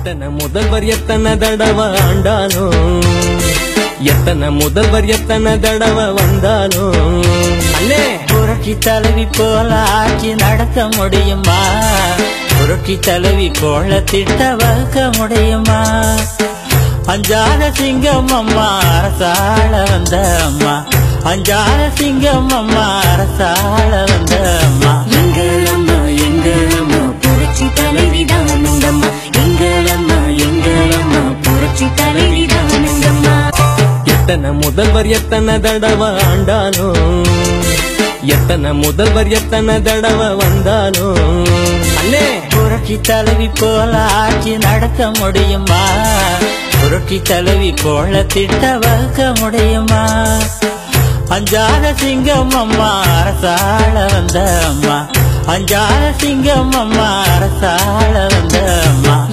எத்தனை முதல்வர் எத்தனை தடவை ஆண்டாலும் எத்தனை முதல்வர் எத்தனை தடவை வந்தாலும் அண்ணே புரட்சி தலைவி போல ஆட்சி நடத்த முடியுமா புரட்சி தலைவி போல திட்ட வகுக்க முடியுமா அஞ்சாத சிங்கம் அம்மா அரசாள வந்த அம்மா அஞ்சாத சிங்கம் அம்மா அரசாள வந்த அம்மா எங்களம்மா எங்களம்மா புரட்சி தலைவிதான் உண்டம்மா எங்களம்மா எங்களம்மா புரட்சி தலைவிதான் உண்டம்மா எத்தனை முதல்வர் எத்தனை தடவை ஆண்டாலும் எத்தனை முதல்வர் எத்தனை தடவை வந்தாலும் அண்ணே புரட்சி தலைவி போல ஆட்சி நடத்த முடியுமா புரட்சி தலைவி போல திட்ட வகுக்க முடியுமா அஞ்சாத சிங்கம் அம்மா அரசாள வந்த அம்மா அஞ்சாத சிங்கம் அம்மா அரசாள வந்த அம்மா